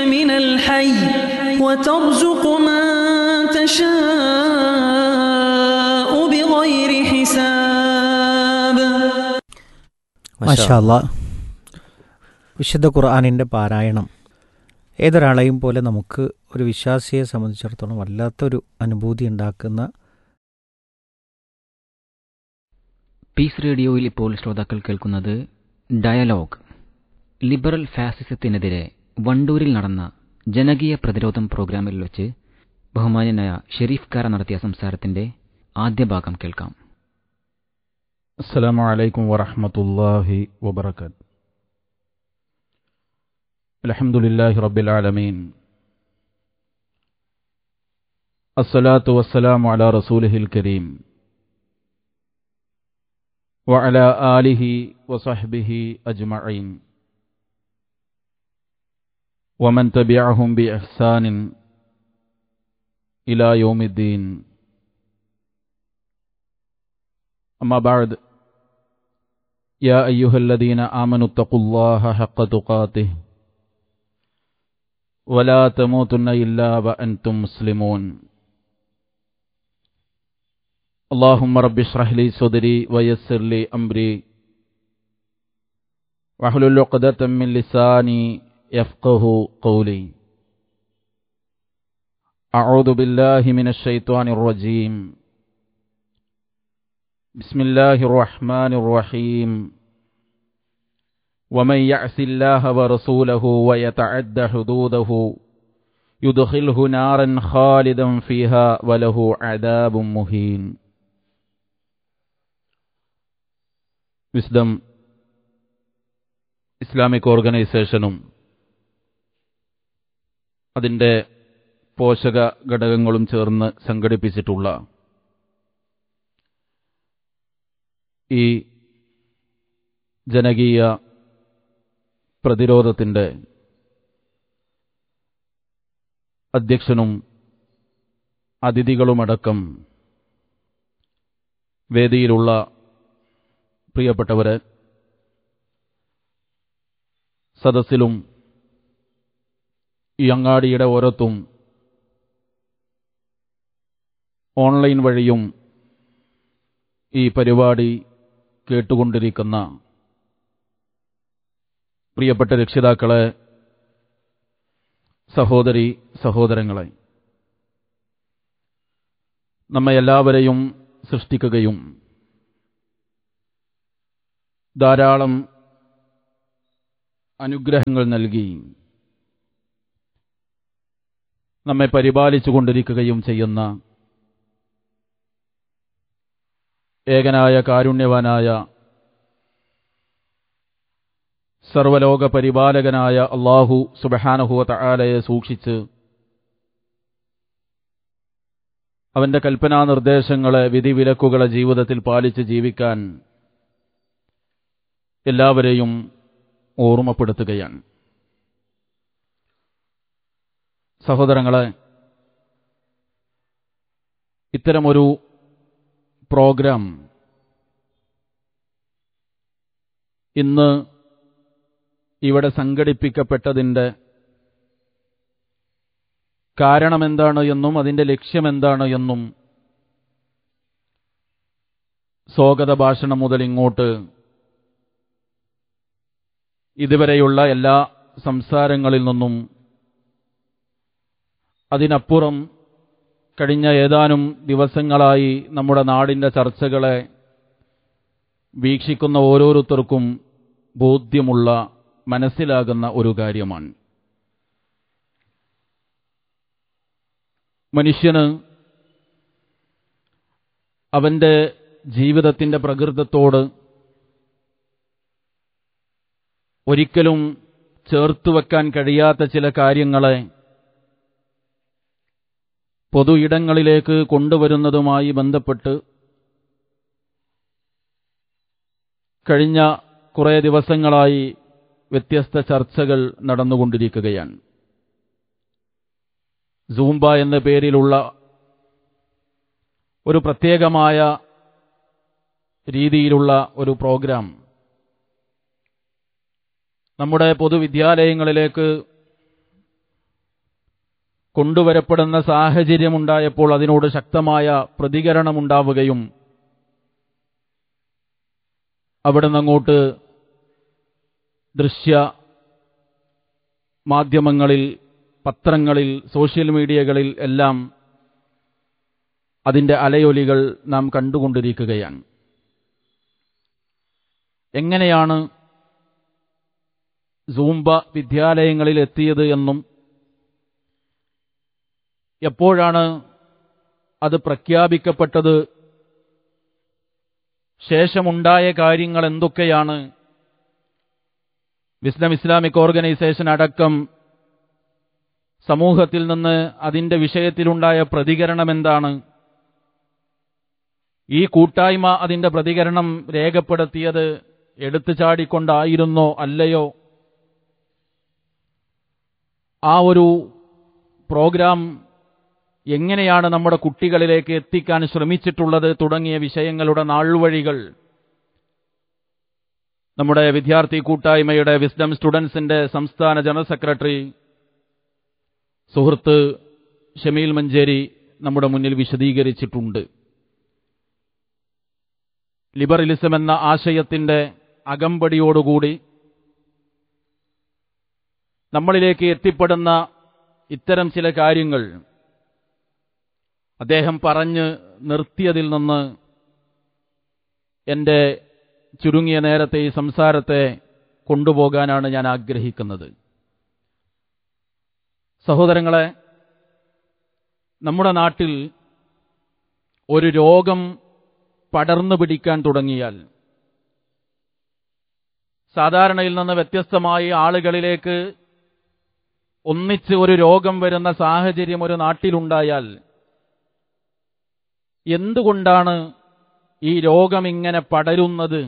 من الحي وترزق من تشاء بغير حساب മാഷാല്ല വിശുദ്ധ ഖുർആാനിൻ്റെ പാരായണം ഏതൊരാളെയും പോലെ നമുക്ക് ഒരു വിശ്വാസിയെ സംബന്ധിച്ചിടത്തോളം വല്ലാത്തൊരു അനുഭൂതി ഉണ്ടാക്കുന്ന പീസ് റേഡിയോയിൽ ഇപ്പോൾ ശ്രോതാക്കൾ കേൾക്കുന്നത് ഡയലോഗ് ലിബറൽ ഫാസിസത്തിനെതിരെ വണ്ടൂരിൽ നടന്ന ജനകീയ പ്രതിരോധം പ്രോഗ്രാമിൽ വെച്ച് ബഹുമാന്യനായ ഷെരീഫ് കാര നടത്തിയ സംസാരത്തിന്റെ ആദ്യ ഭാഗം കേൾക്കാം السلام عليكم ورحمة الله وبركاته الحمد لله رب العالمين الصلاة والسلام على رسوله الكريم وعلى آله وصحبه أجمعين ومن تبعهم بإحسان إلى يوم الدين أما بعد يا أيها الذين آمنوا اتقوا الله حق تقاته ولا تموتن إلا وأنتم مسلمون اللهم رب اشرح لي صدري ويسر لي أمري واحلل عقدة من لساني يفقه قولي أعوذ بالله من الشيطان الرجيم بسم الله الرحمن الرحيم ومن يعص الله ورسوله ويتعد حدوده يدخله نارا خالدا فيها وله عذاب مهين വിസ്ഡം ഇസ്ലാമിക് ഓർഗനൈസേഷനും അതിൻ്റെ പോഷക ഘടകങ്ങളും ചേർന്ന് സംഘടിപ്പിച്ചിട്ടുള്ള ഈ ജനകീയ പ്രതിരോധത്തിൻ്റെ അധ്യക്ഷനും അതിഥികളുമടക്കം വേദിയിലുള്ള പ്രിയപ്പെട്ടവരെ സദസ്സിലും ഈ അങ്ങാടിയുടെ ഓരത്തും ഓൺലൈൻ വഴിയും ഈ പരിപാടി കേട്ടുകൊണ്ടിരിക്കുന്ന പ്രിയപ്പെട്ട രക്ഷിതാക്കളെ സഹോദരി സഹോദരങ്ങളെ നമ്മെ എല്ലാവരെയും സൃഷ്ടിക്കുകയും ധാരാളം അനുഗ്രഹങ്ങൾ നൽകി നമ്മെ പരിപാലിച്ചു കൊണ്ടിരിക്കുകയും ചെയ്യുന്ന ഏകനായ കാരുണ്യവാനായ സർവലോക പരിപാലകനായ അള്ളാഹു സുബഹാനഹുവ തആലയെ സൂക്ഷിച്ച് അവന്റെ കൽപ്പനാ നിർദ്ദേശങ്ങളെ വിധിവിലക്കുകളെ ജീവിതത്തിൽ പാലിച്ച് ജീവിക്കാൻ എല്ലാവരെയും ഓർമ്മപ്പെടുത്തുകയാണ് സഹോദരങ്ങളെ ഇത്തരമൊരു പ്രോഗ്രാം ഇന്ന് ഇവിടെ സംഘടിപ്പിക്കപ്പെട്ടതിൻ്റെ കാരണമെന്താണ് എന്നും അതിൻ്റെ ലക്ഷ്യമെന്താണ് എന്നും സ്വാഗത ഭാഷണം മുതൽ ഇങ്ങോട്ട് ഇതുവരെയുള്ള എല്ലാ സംസാരങ്ങളിൽ നിന്നും അതിനപ്പുറം കഴിഞ്ഞ ഏതാനും ദിവസങ്ങളായി നമ്മുടെ നാടിൻ്റെ ചർച്ചകളെ വീക്ഷിക്കുന്ന ഓരോരുത്തർക്കും ബോധ്യമുള്ള മനസ്സിലാകുന്ന ഒരു കാര്യമാണ് മനുഷ്യന് അവന്റെ ജീവിതത്തിന്റെ പ്രകൃതത്തോട് ഒരിക്കലും ചേർത്തു വെക്കാൻ കഴിയാത്ത ചില കാര്യങ്ങളെ പൊതു ഇടങ്ങളിലേക്ക് കൊണ്ടുവരുന്നതുമായി ബന്ധപ്പെട്ട് കഴിഞ്ഞ കുറേ ദിവസങ്ങളായി വ്യത്യസ്ത ചർച്ചകൾ നടന്നുകൊണ്ടിരിക്കുകയാണ് സൂംബ എന്ന പേരിലുള്ള ഒരു പ്രത്യേകമായ രീതിയിലുള്ള ഒരു പ്രോഗ്രാം നമ്മുടെ പൊതുവിദ്യാലയങ്ങളിലേക്ക് കൊണ്ടുവരപ്പെടുന്ന സാഹചര്യമുണ്ടായപ്പോൾ അതിനോട് ശക്തമായ പ്രതികരണമുണ്ടാവുകയും അവിടെ നിന്നങ്ങോട്ട് ദൃശ്യ മാധ്യമങ്ങളിൽ പത്രങ്ങളിൽ സോഷ്യൽ മീഡിയകളിൽ എല്ലാം അതിന്റെ അലയൊലികൾ നാം കണ്ടുകൊണ്ടിരിക്കുകയാണ് എങ്ങനെയാണ് സൂംബ വിദ്യാലയങ്ങളിൽ എത്തിയത് എന്നും എപ്പോഴാണ് അത് പ്രഖ്യാപിക്കപ്പെട്ടത് ശേഷമുണ്ടായ കാര്യങ്ങൾ എന്തൊക്കെയാണ് വിസ്ലം ഇസ്ലാമിക് ഓർഗനൈസേഷൻ അടക്കം സമൂഹത്തിൽ നിന്ന് അതിന്റെ വിഷയത്തിലുണ്ടായ പ്രതികരണം എന്താണ് ഈ കൂട്ടായ്മ അതിന്റെ പ്രതികരണം രേഖപ്പെടുത്തിയത് എടുത്തു ചാടിക്കൊണ്ടായിരുന്നോ അല്ലയോ ആ ഒരു പ്രോഗ്രാം എങ്ങനെയാണ് നമ്മുടെ കുട്ടികളിലേക്ക് എത്തിക്കാൻ ശ്രമിച്ചിട്ടുള്ളത് തുടങ്ങിയ വിഷയങ്ങളുടെ നാൾവഴികൾ നമ്മുടെ വിദ്യാർത്ഥി കൂട്ടായ്മയുടെ വിസ്ഡം സ്റ്റുഡൻസിന്റെ സംസ്ഥാന ജനറൽ സെക്രട്ടറി സുഹൃത്ത് ഷമീൽ മഞ്ചേരി നമ്മുടെ മുന്നിൽ വിശദീകരിച്ചിട്ടുണ്ട് ലിബറലിസം എന്ന ആശയത്തിന്റെ അകമ്പടിയോടുകൂടി നമ്മളിലേക്ക് എത്തിപ്പെടുന്ന ഇത്തരം ചില കാര്യങ്ങൾ അദ്ദേഹം പറഞ്ഞ് നിർത്തിയതിൽ നിന്ന് എന്റെ ചുരുങ്ങിയ നേരത്തെ ഈ സംസാരത്തെ കൊണ്ടുപോകാനാണ് ഞാൻ ആഗ്രഹിക്കുന്നത് സഹോദരങ്ങളെ നമ്മുടെ നാട്ടിൽ ഒരു രോഗം പടർന്നു പിടിക്കാൻ തുടങ്ങിയാൽ സാധാരണയിൽ നിന്ന് വ്യത്യസ്തമായി ആളുകളിലേക്ക് ഒന്നിച്ച് ഒരു രോഗം വരുന്ന സാഹചര്യം ഒരു നാട്ടിലുണ്ടായാൽ എന്തുകൊണ്ടാണ് ഈ രോഗം ഇങ്ങനെ പടരുന്നത്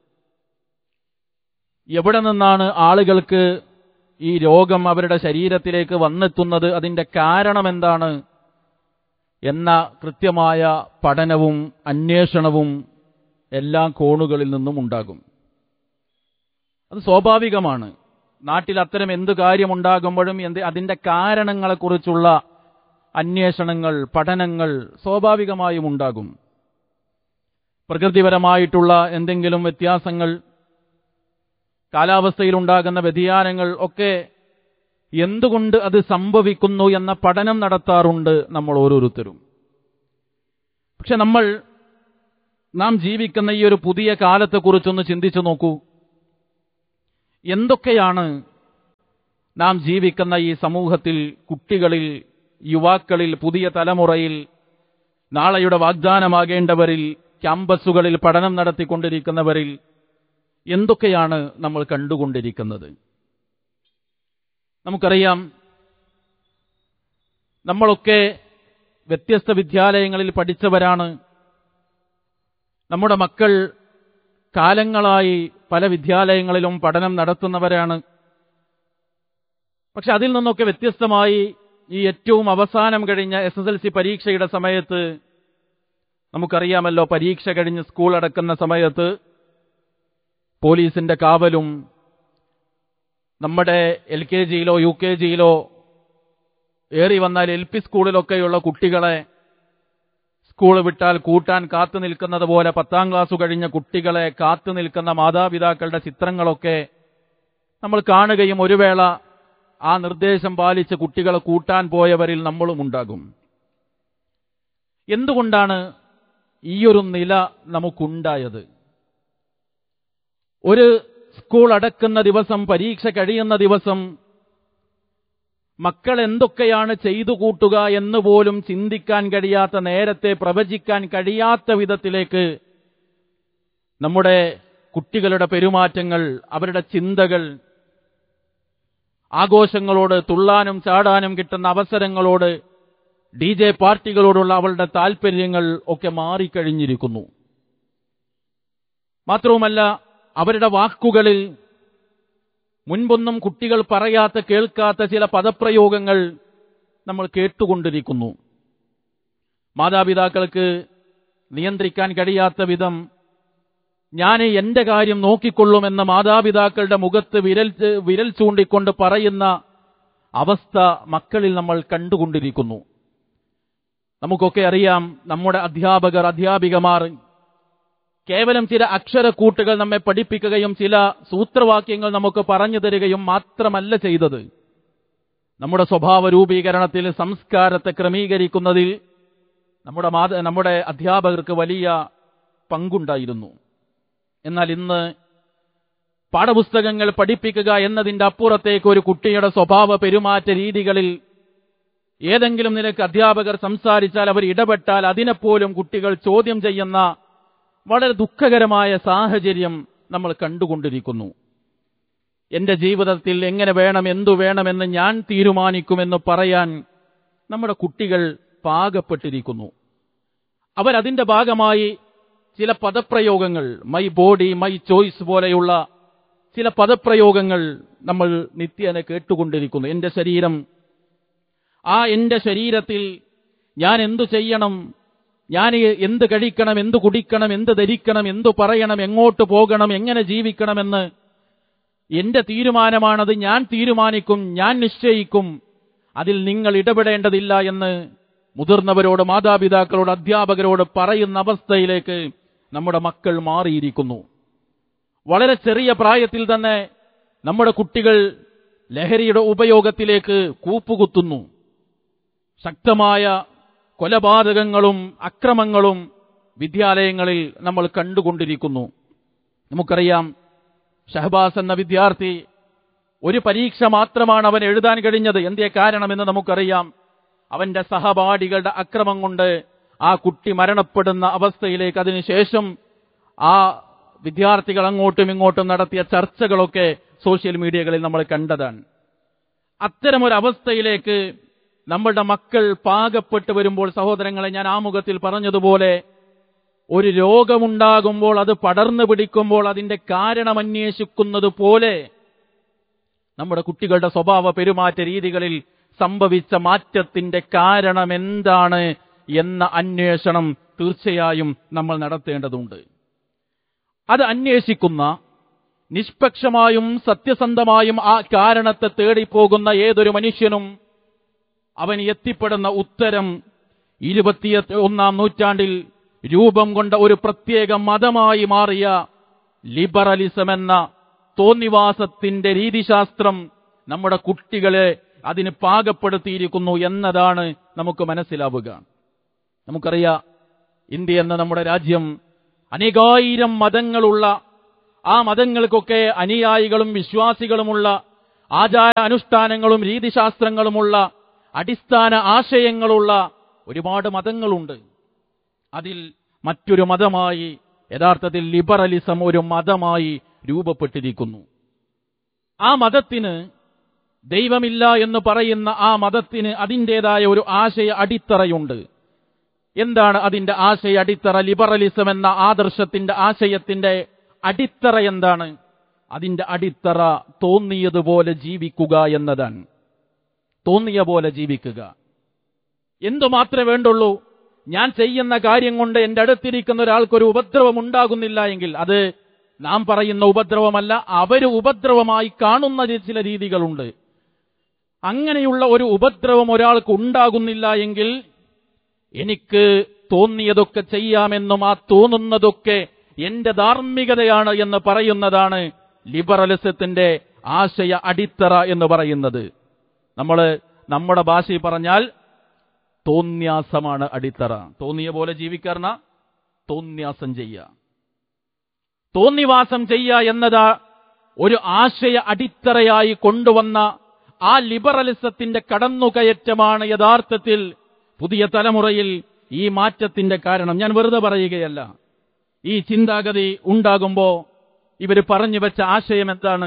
എവിടെ നിന്നാണ് ആളുകൾക്ക് ഈ രോഗം അവരുടെ ശരീരത്തിലേക്ക് വന്നെത്തുന്നത് അതിന്റെ കാരണം എന്താണ് എന്ന കൃത്യമായ പഠനവും അന്വേഷണവും എല്ലാ കോണുകളിൽ നിന്നും ഉണ്ടാകും അത് സ്വാഭാവികമാണ് നാട്ടിൽ അത്തരം എന്ത് കാര്യമുണ്ടാകുമ്പോഴും എന്ത് അതിന്റെ കാരണങ്ങളെക്കുറിച്ചുള്ള അന്വേഷണങ്ങൾ പഠനങ്ങൾ സ്വാഭാവികമായും ഉണ്ടാകും പ്രകൃതിപരമായിട്ടുള്ള എന്തെങ്കിലും വ്യത്യാസങ്ങൾ കാലാവസ്ഥയിലുണ്ടാകുന്ന വ്യതിയാനങ്ങൾ ഒക്കെ എന്തുകൊണ്ട് അത് സംഭവിക്കുന്നു എന്ന പഠനം നടത്താറുണ്ട് നമ്മൾ ഓരോരുത്തരും പക്ഷെ നമ്മൾ നാം ജീവിക്കുന്ന ഈ ഒരു പുതിയ കാലത്തെക്കുറിച്ചൊന്ന് ചിന്തിച്ചു നോക്കൂ എന്തൊക്കെയാണ് നാം ജീവിക്കുന്ന ഈ സമൂഹത്തിൽ കുട്ടികളിൽ യുവാക്കളിൽ പുതിയ തലമുറയിൽ നാളെയുടെ വാഗ്ദാനമാകേണ്ടവരിൽ ക്യാമ്പസുകളിൽ പഠനം നടത്തിക്കൊണ്ടിരിക്കുന്നവരിൽ എന്തൊക്കെയാണ് നമ്മൾ കണ്ടുകൊണ്ടിരിക്കുന്നത് നമുക്കറിയാം നമ്മളൊക്കെ വ്യത്യസ്ത വിദ്യാലയങ്ങളിൽ പഠിച്ചവരാണ് നമ്മുടെ മക്കൾ കാലങ്ങളായി പല വിദ്യാലയങ്ങളിലും പഠനം നടത്തുന്നവരാണ് പക്ഷെ അതിൽ നിന്നൊക്കെ വ്യത്യസ്തമായി ഈ ഏറ്റവും അവസാനം കഴിഞ്ഞ എസ് എസ് എൽ സി പരീക്ഷയുടെ സമയത്ത് നമുക്കറിയാമല്ലോ പരീക്ഷ കഴിഞ്ഞ് സ്കൂൾ അടക്കുന്ന സമയത്ത് പോലീസിന്റെ കാവലും നമ്മുടെ എൽ കെ ജിയിലോ യു കെ ജിയിലോ ഏറി വന്നാൽ എൽ പി സ്കൂളിലൊക്കെയുള്ള കുട്ടികളെ സ്കൂൾ വിട്ടാൽ കൂട്ടാൻ കാത്തു നിൽക്കുന്നത് പോലെ പത്താം ക്ലാസ് കഴിഞ്ഞ കുട്ടികളെ കാത്തു നിൽക്കുന്ന മാതാപിതാക്കളുടെ ചിത്രങ്ങളൊക്കെ നമ്മൾ കാണുകയും ഒരു വേള ആ നിർദ്ദേശം പാലിച്ച് കുട്ടികളെ കൂട്ടാൻ പോയവരിൽ നമ്മളും ഉണ്ടാകും എന്തുകൊണ്ടാണ് ഈയൊരു നില നമുക്കുണ്ടായത് ഒരു സ്കൂൾ അടക്കുന്ന ദിവസം പരീക്ഷ കഴിയുന്ന ദിവസം മക്കൾ എന്തൊക്കെയാണ് ചെയ്തു കൂട്ടുക എന്ന് പോലും ചിന്തിക്കാൻ കഴിയാത്ത നേരത്തെ പ്രവചിക്കാൻ കഴിയാത്ത വിധത്തിലേക്ക് നമ്മുടെ കുട്ടികളുടെ പെരുമാറ്റങ്ങൾ അവരുടെ ചിന്തകൾ ആഘോഷങ്ങളോട് തുള്ളാനും ചാടാനും കിട്ടുന്ന അവസരങ്ങളോട് ഡി ജെ പാർട്ടികളോടുള്ള അവളുടെ താൽപ്പര്യങ്ങൾ ഒക്കെ മാറിക്കഴിഞ്ഞിരിക്കുന്നു മാത്രവുമല്ല അവരുടെ വാക്കുകളിൽ മുൻപൊന്നും കുട്ടികൾ പറയാത്ത കേൾക്കാത്ത ചില പദപ്രയോഗങ്ങൾ നമ്മൾ കേട്ടുകൊണ്ടിരിക്കുന്നു മാതാപിതാക്കൾക്ക് നിയന്ത്രിക്കാൻ കഴിയാത്ത വിധം ഞാൻ എന്റെ കാര്യം നോക്കിക്കൊള്ളുമെന്ന മാതാപിതാക്കളുടെ മുഖത്ത് വിരൽ വിരൽ ചൂണ്ടിക്കൊണ്ട് പറയുന്ന അവസ്ഥ മക്കളിൽ നമ്മൾ കണ്ടുകൊണ്ടിരിക്കുന്നു നമുക്കൊക്കെ അറിയാം നമ്മുടെ അധ്യാപകർ അധ്യാപികമാർ കേവലം ചില അക്ഷരക്കൂട്ടുകൾ നമ്മെ പഠിപ്പിക്കുകയും ചില സൂത്രവാക്യങ്ങൾ നമുക്ക് പറഞ്ഞു തരികയും മാത്രമല്ല ചെയ്തത് നമ്മുടെ സ്വഭാവ രൂപീകരണത്തിൽ സംസ്കാരത്തെ ക്രമീകരിക്കുന്നതിൽ നമ്മുടെ മാത നമ്മുടെ അധ്യാപകർക്ക് വലിയ പങ്കുണ്ടായിരുന്നു എന്നാൽ ഇന്ന് പാഠപുസ്തകങ്ങൾ പഠിപ്പിക്കുക എന്നതിന്റെ അപ്പുറത്തേക്ക് ഒരു കുട്ടിയുടെ സ്വഭാവ പെരുമാറ്റ രീതികളിൽ ഏതെങ്കിലും നിലക്ക് അധ്യാപകർ സംസാരിച്ചാൽ അവർ ഇടപെട്ടാൽ അതിനെപ്പോലും കുട്ടികൾ ചോദ്യം ചെയ്യുന്ന വളരെ ദുഃഖകരമായ സാഹചര്യം നമ്മൾ കണ്ടുകൊണ്ടിരിക്കുന്നു എന്റെ ജീവിതത്തിൽ എങ്ങനെ വേണം എന്തു വേണമെന്ന് ഞാൻ തീരുമാനിക്കുമെന്ന് പറയാൻ നമ്മുടെ കുട്ടികൾ പാകപ്പെട്ടിരിക്കുന്നു അവരതിന്റെ ഭാഗമായി ചില പദപ്രയോഗങ്ങൾ മൈ ബോഡി മൈ ചോയ്സ് പോലെയുള്ള ചില പദപ്രയോഗങ്ങൾ നമ്മൾ നിത്യേന കേട്ടുകൊണ്ടിരിക്കുന്നു എന്റെ ശരീരം ആ എന്റെ ശരീരത്തിൽ ഞാൻ എന്തു ചെയ്യണം ഞാൻ എന്ത് കഴിക്കണം എന്ത് കുടിക്കണം എന്ത് ധരിക്കണം എന്തു പറയണം എങ്ങോട്ട് പോകണം എങ്ങനെ ജീവിക്കണമെന്ന് എന്റെ തീരുമാനമാണത് ഞാൻ തീരുമാനിക്കും ഞാൻ നിശ്ചയിക്കും അതിൽ നിങ്ങൾ ഇടപെടേണ്ടതില്ല എന്ന് മുതിർന്നവരോട് മാതാപിതാക്കളോട് അധ്യാപകരോട് പറയുന്ന അവസ്ഥയിലേക്ക് നമ്മുടെ മക്കൾ മാറിയിരിക്കുന്നു വളരെ ചെറിയ പ്രായത്തിൽ തന്നെ നമ്മുടെ കുട്ടികൾ ലഹരിയുടെ ഉപയോഗത്തിലേക്ക് കൂപ്പുകുത്തുന്നു ശക്തമായ കൊലപാതകങ്ങളും അക്രമങ്ങളും വിദ്യാലയങ്ങളിൽ നമ്മൾ കണ്ടുകൊണ്ടിരിക്കുന്നു നമുക്കറിയാം ഷഹബാസ് എന്ന വിദ്യാർത്ഥി ഒരു പരീക്ഷ മാത്രമാണ് അവൻ എഴുതാൻ കഴിഞ്ഞത് എന്തേ കാരണമെന്ന് നമുക്കറിയാം അവന്റെ സഹപാഠികളുടെ അക്രമം കൊണ്ട് ആ കുട്ടി മരണപ്പെടുന്ന അവസ്ഥയിലേക്ക് അതിനുശേഷം ആ വിദ്യാർത്ഥികൾ അങ്ങോട്ടും ഇങ്ങോട്ടും നടത്തിയ ചർച്ചകളൊക്കെ സോഷ്യൽ മീഡിയകളിൽ നമ്മൾ കണ്ടതാണ് അത്തരമൊരവസ്ഥയിലേക്ക് നമ്മളുടെ മക്കൾ പാകപ്പെട്ട് വരുമ്പോൾ സഹോദരങ്ങളെ ഞാൻ ആമുഖത്തിൽ പറഞ്ഞതുപോലെ ഒരു രോഗമുണ്ടാകുമ്പോൾ അത് പടർന്നു പിടിക്കുമ്പോൾ അതിന്റെ കാരണം അന്വേഷിക്കുന്നത് പോലെ നമ്മുടെ കുട്ടികളുടെ സ്വഭാവ പെരുമാറ്റ രീതികളിൽ സംഭവിച്ച മാറ്റത്തിന്റെ കാരണം എന്താണ് എന്ന അന്വേഷണം തീർച്ചയായും നമ്മൾ നടത്തേണ്ടതുണ്ട് അത് അന്വേഷിക്കുന്ന നിഷ്പക്ഷമായും സത്യസന്ധമായും ആ കാരണത്തെ തേടിപ്പോകുന്ന ഏതൊരു മനുഷ്യനും അവൻ എത്തിപ്പെടുന്ന ഉത്തരം ഇരുപത്തിയ ഒന്നാം നൂറ്റാണ്ടിൽ രൂപം കൊണ്ട ഒരു പ്രത്യേക മതമായി മാറിയ ലിബറലിസം എന്ന തോന്നിവാസത്തിന്റെ രീതിശാസ്ത്രം നമ്മുടെ കുട്ടികളെ അതിന് പാകപ്പെടുത്തിയിരിക്കുന്നു എന്നതാണ് നമുക്ക് മനസ്സിലാവുക നമുക്കറിയാം ഇന്ത്യ എന്ന നമ്മുടെ രാജ്യം അനേകായിരം മതങ്ങളുള്ള ആ മതങ്ങൾക്കൊക്കെ അനുയായികളും വിശ്വാസികളുമുള്ള ആചാര അനുഷ്ഠാനങ്ങളും രീതിശാസ്ത്രങ്ങളുമുള്ള അടിസ്ഥാന ആശയങ്ങളുള്ള ഒരുപാട് മതങ്ങളുണ്ട് അതിൽ മറ്റൊരു മതമായി യഥാർത്ഥത്തിൽ ലിബറലിസം ഒരു മതമായി രൂപപ്പെട്ടിരിക്കുന്നു ആ മതത്തിന് ദൈവമില്ല എന്ന് പറയുന്ന ആ മതത്തിന് അതിൻ്റെതായ ഒരു ആശയ അടിത്തറയുണ്ട് എന്താണ് അതിന്റെ ആശയ അടിത്തറ ലിബറലിസം എന്ന ആദർശത്തിന്റെ ആശയത്തിന്റെ അടിത്തറ എന്താണ് അതിന്റെ അടിത്തറ തോന്നിയതുപോലെ ജീവിക്കുക എന്നതാണ് തോന്നിയ പോലെ ജീവിക്കുക എന്തു മാത്രമേ വേണ്ടുള്ളൂ ഞാൻ ചെയ്യുന്ന കാര്യം കൊണ്ട് എന്റെ അടുത്തിരിക്കുന്ന ഒരാൾക്കൊരു ഉപദ്രവം ഉണ്ടാകുന്നില്ല എങ്കിൽ അത് നാം പറയുന്ന ഉപദ്രവമല്ല അവര് ഉപദ്രവമായി കാണുന്ന ചില രീതികളുണ്ട് അങ്ങനെയുള്ള ഒരു ഉപദ്രവം ഒരാൾക്ക് ഉണ്ടാകുന്നില്ല എങ്കിൽ എനിക്ക് തോന്നിയതൊക്കെ ചെയ്യാമെന്നും ആ തോന്നുന്നതൊക്കെ എന്റെ ധാർമ്മികതയാണ് എന്ന് പറയുന്നതാണ് ലിബറലിസത്തിന്റെ ആശയ അടിത്തറ എന്ന് പറയുന്നത് നമ്മൾ നമ്മുടെ ഭാഷയിൽ പറഞ്ഞാൽ തോന്യാസമാണ് അടിത്തറ തോന്നിയ പോലെ ജീവിക്കാറണ തോന്യാസം ചെയ്യുക തോന്നിവാസം ചെയ്യുക എന്നതാ ഒരു ആശയ അടിത്തറയായി കൊണ്ടുവന്ന ആ ലിബറലിസത്തിന്റെ കടന്നുകയറ്റമാണ് യഥാർത്ഥത്തിൽ പുതിയ തലമുറയിൽ ഈ മാറ്റത്തിന്റെ കാരണം ഞാൻ വെറുതെ പറയുകയല്ല ഈ ചിന്താഗതി ഉണ്ടാകുമ്പോ ഇവർ പറഞ്ഞു വെച്ച ആശയം എന്താണ്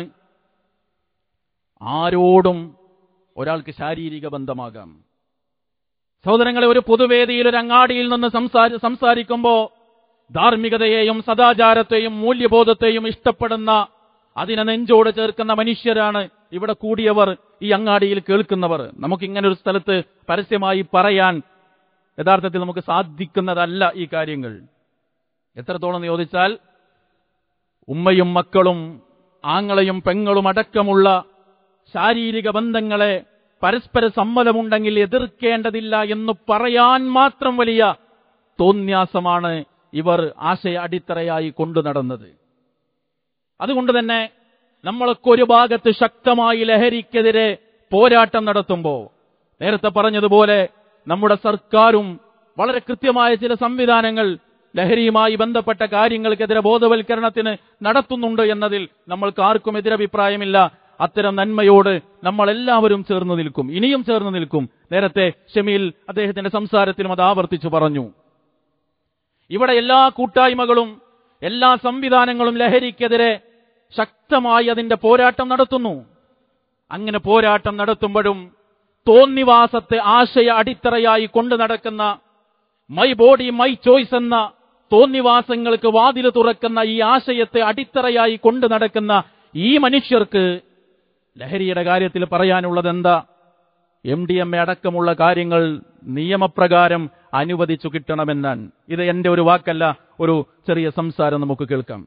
ആരോടും ഒരാൾക്ക് ശാരീരിക ബന്ധമാകാം സഹോദരങ്ങളെ ഒരു പൊതുവേദിയിൽ ഒരു അങ്ങാടിയിൽ നിന്ന് സംസാരി സംസാരിക്കുമ്പോ ധാർമ്മികതയെയും സദാചാരത്തെയും മൂല്യബോധത്തെയും ഇഷ്ടപ്പെടുന്ന അതിനെ നെഞ്ചോട് ചേർക്കുന്ന മനുഷ്യരാണ് ഇവിടെ കൂടിയവർ ഈ അങ്ങാടിയിൽ കേൾക്കുന്നവർ നമുക്ക് ഇങ്ങനെ ഒരു സ്ഥലത്ത് പരസ്യമായി പറയാൻ യഥാർത്ഥത്തിൽ നമുക്ക് സാധിക്കുന്നതല്ല ഈ കാര്യങ്ങൾ എത്രത്തോളം എന്ന് ചോദിച്ചാൽ ഉമ്മയും മക്കളും ആങ്ങളയും പെങ്ങളും അടക്കമുള്ള ശാരീരിക ബന്ധങ്ങളെ പരസ്പര സമ്മതമുണ്ടെങ്കിൽ എതിർക്കേണ്ടതില്ല എന്ന് പറയാൻ മാത്രം വലിയ തോന്യാസമാണ് ഇവർ ആശയ അടിത്തറയായി കൊണ്ടു നടന്നത് അതുകൊണ്ട് തന്നെ നമ്മളൊക്കെ ഒരു ഭാഗത്ത് ശക്തമായി ലഹരിക്കെതിരെ പോരാട്ടം നടത്തുമ്പോൾ നേരത്തെ പറഞ്ഞതുപോലെ നമ്മുടെ സർക്കാരും വളരെ കൃത്യമായ ചില സംവിധാനങ്ങൾ ലഹരിയുമായി ബന്ധപ്പെട്ട കാര്യങ്ങൾക്കെതിരെ ബോധവൽക്കരണത്തിന് നടത്തുന്നുണ്ട് എന്നതിൽ നമ്മൾക്ക് ആർക്കും എതിരഭിപ്രായമില്ല അത്തരം നന്മയോട് നമ്മൾ എല്ലാവരും ചേർന്ന് നിൽക്കും ഇനിയും ചേർന്ന് നിൽക്കും നേരത്തെ ഷമീൽ അദ്ദേഹത്തിന്റെ സംസാരത്തിലും അത് ആവർത്തിച്ചു പറഞ്ഞു ഇവിടെ എല്ലാ കൂട്ടായ്മകളും എല്ലാ സംവിധാനങ്ങളും ലഹരിക്കെതിരെ ശക്തമായി അതിന്റെ പോരാട്ടം നടത്തുന്നു അങ്ങനെ പോരാട്ടം നടത്തുമ്പോഴും തോന്നിവാസത്തെ ആശയ അടിത്തറയായി കൊണ്ടു നടക്കുന്ന മൈ ബോഡി മൈ ചോയ്സ് എന്ന തോന്നിവാസങ്ങൾക്ക് വാതിൽ തുറക്കുന്ന ഈ ആശയത്തെ അടിത്തറയായി കൊണ്ടു നടക്കുന്ന ഈ മനുഷ്യർക്ക് ലഹരിയുടെ കാര്യത്തിൽ പറയാനുള്ളത് എന്താ എം ഡി എം എ അടക്കമുള്ള കാര്യങ്ങൾ നിയമപ്രകാരം അനുവദിച്ചു കിട്ടണമെന്നാണ് ഇത് എന്റെ ഒരു വാക്കല്ല ഒരു ചെറിയ സംസാരം നമുക്ക് കേൾക്കാം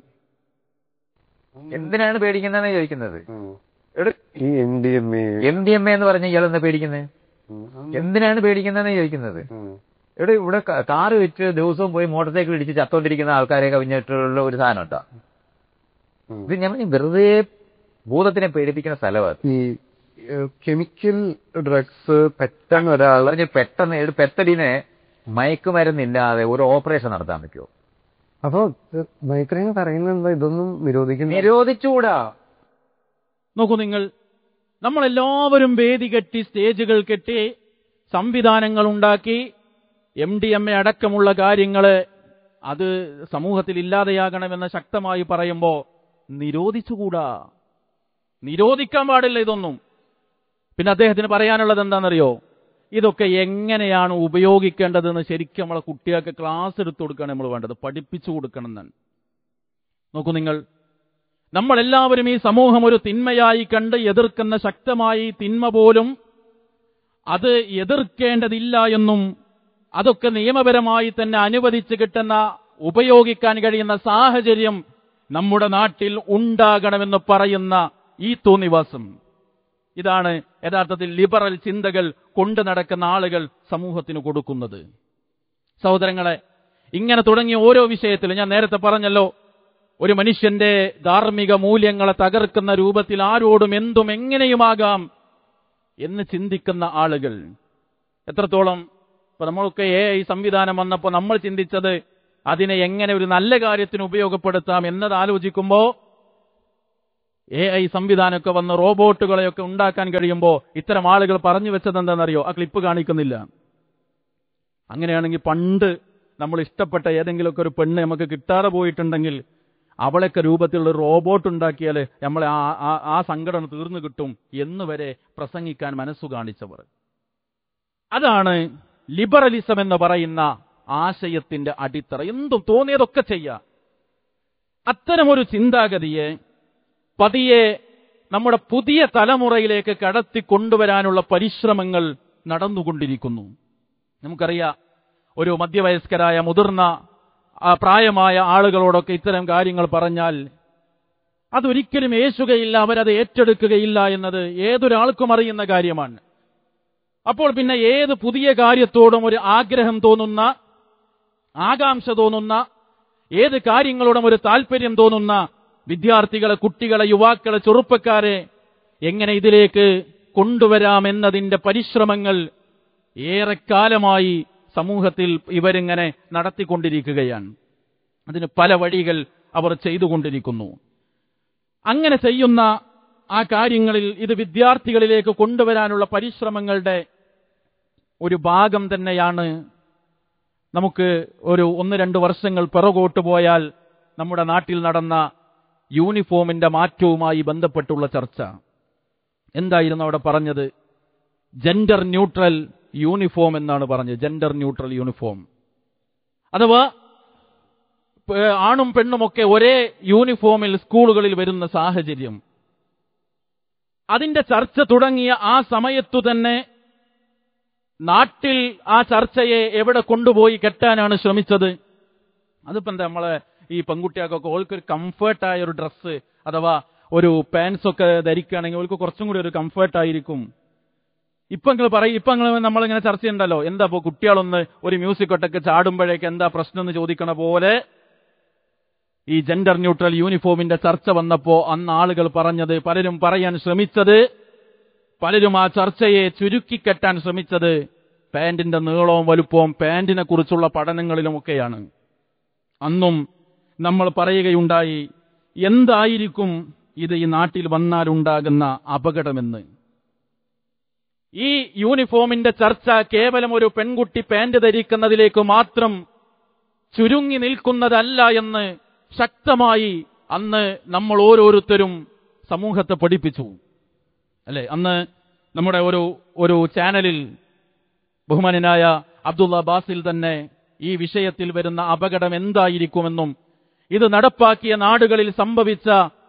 എന്തിനാണ് പേടിക്കുന്നതെന്ന് ചോദിക്കുന്നത് എവിടെ ഈ N D M A M D M A എന്ന് പറഞ്ഞ ഇയാൾ എന്താ പേടിക്കുന്നത് എന്തിനാണ് പേടിക്കുന്നതെന്ന് ചോദിക്കുന്നത് ഇവിടെ ഇവിടെ ക- കാറ് വെച്ച് ദിവസവും പോയി മോട്ടോർ സൈക്കിൾ ഇടിച്ച് ചത്തോണ്ടിരിക്കുന്ന ആൾക്കാരെ കവിഞ്ഞിട്ടുള്ള ഒരു സാധനം ഉണ്ടാ ഇത് ഞാൻ പറഞ്ഞു, വെറുതെ ഭൂതത്തിനെ പേടിപ്പിക്കുന്ന സ്ഥലമാണ് ഈ കെമിക്കൽ ഡ്രഗ്സ് പെട്ടെന്ന് ഒരാള് പറഞ്ഞ് പെട്ടെന്ന് ഒരു പെത്തടിനെ മയക്കുമരുന്നില്ലാതെ ഒരു ഓപ്പറേഷൻ നടത്താൻ പറ്റുമോ അപ്പൊ മൈക്രേൻ പറയുന്നത് എന്താ ഇതൊന്നും നിരോധിക്കുന്ന നിരോധിച്ചുകൂടാ നോക്കൂ നിങ്ങൾ നമ്മളെല്ലാവരും വേദി കെട്ടി സ്റ്റേജുകൾ കെട്ടി സംവിധാനങ്ങൾ ഉണ്ടാക്കി എം ഡി എം എ അടക്കമുള്ള കാര്യങ്ങള് അത് സമൂഹത്തിൽ ഇല്ലാതെയാകണമെന്ന് ശക്തമായി പറയുമ്പോ നിരോധിച്ചുകൂടാ നിരോധിക്കാൻ പാടില്ല ഇതൊന്നും പിന്നെ അദ്ദേഹത്തിന് പറയാനുള്ളത് എന്താണെന്നറിയോ ഇതൊക്കെ എങ്ങനെയാണ് ഉപയോഗിക്കേണ്ടതെന്ന് ശരിക്കും നമ്മളെ കുട്ടികൾക്ക് ക്ലാസ് എടുത്തു കൊടുക്കുകയാണ് നമ്മൾ വേണ്ടത് പഠിപ്പിച്ചു കൊടുക്കണം എന്നാണ് നോക്കൂ നിങ്ങൾ നമ്മളെല്ലാവരും ഈ സമൂഹം ഒരു തിന്മയായി കണ്ട് എതിർക്കുന്ന ശക്തമായി തിന്മ പോലും അത് എതിർക്കേണ്ടതില്ല എന്നും അതൊക്കെ നിയമപരമായി തന്നെ അനുവദിച്ച് കിട്ടുന്ന ഉപയോഗിക്കാൻ കഴിയുന്ന സാഹചര്യം നമ്മുടെ നാട്ടിൽ ഉണ്ടാകണമെന്ന് പറയുന്ന ഈ തോന്നിവാസം ഇതാണ് യഥാർത്ഥത്തിൽ ലിബറൽ ചിന്തകൾ കൊണ്ടു നടക്കുന്ന ആളുകൾ സമൂഹത്തിന് കൊടുക്കുന്നത് സഹോദരങ്ങളെ ഇങ്ങനെ തുടങ്ങിയ ഓരോ വിഷയത്തിലും ഞാൻ നേരത്തെ പറഞ്ഞല്ലോ ഒരു മനുഷ്യന്റെ ധാർമ്മിക മൂല്യങ്ങളെ തകർക്കുന്ന രൂപത്തിൽ ആരോടും എന്തും എങ്ങനെയുമാകാം എന്ന് ചിന്തിക്കുന്ന ആളുകൾ എത്രത്തോളം ഇപ്പൊ നമ്മളൊക്കെ എ ഐ സംവിധാനം വന്നപ്പോൾ നമ്മൾ ചിന്തിച്ചത് അതിനെ എങ്ങനെ ഒരു നല്ല കാര്യത്തിന് ഉപയോഗപ്പെടുത്താം എന്നത് ആലോചിക്കുമ്പോ എ ഐ സംവിധാനമൊക്കെ വന്ന് റോബോട്ടുകളെയൊക്കെ ഉണ്ടാക്കാൻ കഴിയുമ്പോൾ ഇത്തരം ആളുകൾ പറഞ്ഞു വെച്ചത് എന്താണെന്നറിയോ ആ ക്ലിപ്പ് കാണിക്കുന്നില്ല അങ്ങനെയാണെങ്കിൽ പണ്ട് നമ്മൾ ഇഷ്ടപ്പെട്ട ഏതെങ്കിലുമൊക്കെ ഒരു പെണ്ണ് നമുക്ക് കിട്ടാതെ പോയിട്ടുണ്ടെങ്കിൽ അവളൊക്കെ രൂപത്തിലുള്ള ഒരു റോബോട്ട് ഉണ്ടാക്കിയാൽ നമ്മളെ ആ ആ- ആ സങ്കടം തീർന്നു കിട്ടും എന്ന് വരെ പ്രസംഗിക്കാൻ മനസ്സു കാണിച്ചവർ അതാണ് ലിബറലിസം എന്ന് പറയുന്ന ആശയത്തിന്റെ അടിത്തറ എന്തും തോന്നിയതൊക്കെ ചെയ്യാം അത്തരമൊരു ചിന്താഗതിയെ പതിയെ നമ്മുടെ പുതിയ തലമുറയിലേക്ക് കടത്തി കൊണ്ടുവരാനുള്ള പരിശ്രമങ്ങൾ നടന്നുകൊണ്ടിരിക്കുന്നു നമുക്കറിയാം ഒരു മധ്യവയസ്കരായ മുതിർന്ന ആ, പ്രായമായ ആളുകളോടൊക്കെ ഇത്തരം കാര്യങ്ങൾ പറഞ്ഞാൽ അതൊരിക്കലും ഏശുകയില്ല അവരത് ഏറ്റെടുക്കുകയില്ല എന്നത് ഏതൊരാൾക്കും അറിയുന്ന കാര്യമാണ് അപ്പോൾ പിന്നെ ഏത് പുതിയ കാര്യത്തോടും ഒരു ആഗ്രഹം തോന്നുന്ന ആകാംക്ഷ തോന്നുന്ന ഏത് കാര്യങ്ങളോടും ഒരു താല്പര്യം തോന്നുന്ന വിദ്യാർത്ഥികളെ കുട്ടികളെ യുവാക്കളെ ചെറുപ്പക്കാരെ എങ്ങനെ ഇതിലേക്ക് കൊണ്ടുവരാമെന്നതിന്റെ പരിശ്രമങ്ങൾ ഏറെക്കാലമായി സമൂഹത്തിൽ ഇവരിങ്ങനെ നടത്തിക്കൊണ്ടിരിക്കുകയാണ് അതിന് പല വഴികൾ അവർ ചെയ്തുകൊണ്ടിരിക്കുന്നു അങ്ങനെ ചെയ്യുന്ന ആ കാര്യങ്ങളിൽ ഇത് വിദ്യാർത്ഥികളിലേക്ക് കൊണ്ടുവരാനുള്ള പരിശ്രമങ്ങളുടെ ഒരു ഭാഗം തന്നെയാണ് നമുക്ക് ഒരു ഒന്ന് രണ്ട് വർഷങ്ങൾ പിറകോട്ട് പോയാൽ നമ്മുടെ നാട്ടിൽ നടന്ന യൂണിഫോമിന്റെ മാറ്റവുമായി ബന്ധപ്പെട്ടുള്ള ചർച്ച എന്തായിരുന്നു അവിടെ പറഞ്ഞത് ജെൻഡർ ന്യൂട്രൽ യൂണിഫോം എന്നാണ് പറഞ്ഞത് ജെൻഡർ ന്യൂട്രൽ യൂണിഫോം അഥവാ പേ- ആണും പെണ്ണുമൊക്കെ ഒരേ യൂണിഫോമിൽ സ്കൂളുകളിൽ വരുന്ന സാഹചര്യം അതിന്റെ ചർച്ച തുടങ്ങിയ ആ സമയത്തു തന്നെ നാട്ടിൽ ആ ചർച്ചയെ എവിടെ കൊണ്ടുപോയി കെട്ടാനാണ് ശ്രമിച്ചത് അതിപ്പോ എന്താ നമ്മളെ ഈ പെൺകുട്ടികൾക്കൊക്കെ ഓൾക്കൊരു കംഫർട്ടായ ഒരു ഡ്രസ്സ് അഥവാ ഒരു പാൻസ് ഒക്കെ ധരിക്കുകയാണെങ്കിൽ ഓൾക്ക് കുറച്ചും കൂടി ഒരു കംഫർട്ട് ആയിരിക്കും ഇപ്പൊ നിങ്ങൾ പറയും ഇപ്പൊ നിങ്ങൾ നമ്മളിങ്ങനെ ചർച്ച ചെയ്യണ്ടല്ലോ എന്താ ഇപ്പൊ കുട്ടികളൊന്ന് ഒരു മ്യൂസിക് ഒട്ടൊക്കെ ചാടുമ്പോഴേക്ക് എന്താ പ്രശ്നം എന്ന് ചോദിക്കണ പോലെ ഈ ജെൻഡർ ന്യൂട്രൽ യൂണിഫോമിന്റെ ചർച്ച വന്നപ്പോ അന്ന് ആളുകൾ പറഞ്ഞത് പലരും പറയാൻ ശ്രമിച്ചത് പലരും ആ ചർച്ചയെ ചുരുക്കിക്കെട്ടാൻ ശ്രമിച്ചത് പാന്റിന്റെ നീളവും വലുപ്പവും പാന്റിനെ കുറിച്ചുള്ള പഠനങ്ങളിലുമൊക്കെയാണ് അന്നും നമ്മൾ പറയുകയുണ്ടായി എന്തായിരിക്കും ഇത് ഈ നാട്ടിൽ വന്നാലുണ്ടാകുന്ന അപകടമെന്ന് ഈ യൂണിഫോമിന്റെ ചർച്ച കേവലം ഒരു പെൺകുട്ടി പാന്റ് ധരിക്കുന്നതിലേക്ക് മാത്രം ചുരുങ്ങി നിൽക്കുന്നതല്ല എന്ന് ശക്തമായി അന്ന് നമ്മൾ ഓരോരുത്തരും സമൂഹത്തെ പഠിപ്പിച്ചു അല്ലെ അന്ന് നമ്മുടെ ഒരു ഒരു ചാനലിൽ ബഹുമാനായ അബ്ദുള്ള ബാസിൽ തന്നെ ഈ വിഷയത്തിൽ വരുന്ന അപകടം എന്തായിരിക്കുമെന്നും ഇത് നടപ്പാക്കിയ നാടുകളിൽ സംഭവിച്ച